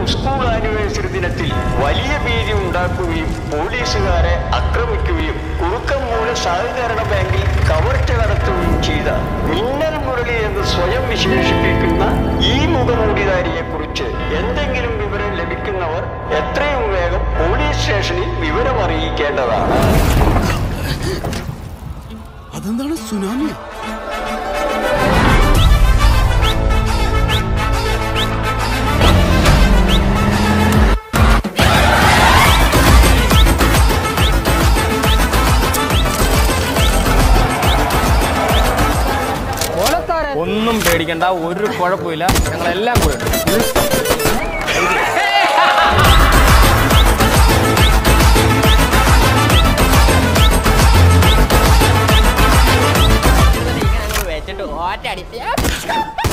School anniversary ദിനത്തിൽ വലിയ ഭീതി ഉണ്ടാക്കുകയും പോലീസുകാരെ ആക്രമിക്കുകയും കുറുക്കമ്മൂല സഹകരണ ബാങ്കിൽ കവർച്ച നടത്തുകയും ചെയ്ത മിന്നൽ മുരളി എന്ന് സ്വയം വിശേഷിപ്പിക്കുന്ന ഈ മുഖമൂടിധാരിയെ കുറിച്ച് എന്തെങ്കിലും വിവരം ലഭിക്കുന്നവർ എത്രയും വേഗം പോലീസ് സ്റ്റേഷനിൽ വിവരം അറിയിക്കേണ്ടതാണ് അതെന്താണ് സുനാമി ഒന്നും പേടിക്കണ്ട ഒരു കുഴപ്പമില്ല ഞങ്ങളെല്ലാം കൂടെ ഉണ്ട്. വെച്ചിട്ട് ഒറ്റ അടിച്ച്